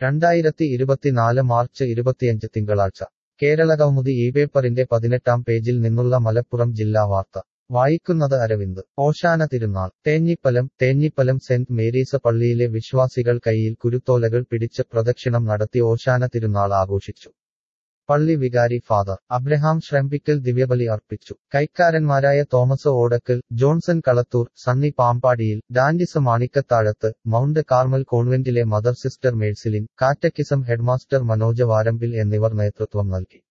രണ്ടായിരത്തി ഇരുപത്തിനാല് മാർച്ച് ഇരുപത്തിയഞ്ച് തിങ്കളാഴ്ച കേരളകൗമുദി ഈ പേപ്പറിന്റെ പതിനെട്ടാം പേജിൽ നിന്നുള്ള മലപ്പുറം ജില്ലാ വാർത്ത വായിക്കുന്നത് അരവിന്ദ് ഓശാന തിരുനാൾ തേഞ്ഞിപ്പലം തേഞ്ഞിപ്പലം സെന്റ് മേരീസ് പള്ളിയിലെ വിശ്വാസികൾ കൈയിൽ കുരുത്തോലകൾ പിടിച്ച് പ്രദക്ഷിണം നടത്തി ഓശാന തിരുനാൾ ആഘോഷിച്ചു പള്ളി വികാരി ഫാദർ അബ്രഹാം ശ്രംപിക്കൽ ദിവ്യബലി അർപ്പിച്ചു കൈക്കാരന്മാരായ Thomas Odakkal Johnson Kalathoor Sunny Pampadiyil Dandis Manikkathazhath Mount Carmel കോൺവെന്റിലെ Mother Sister Mercilin catechism headmaster Manoj Varampil എന്നിവർ നേതൃത്വം നൽകി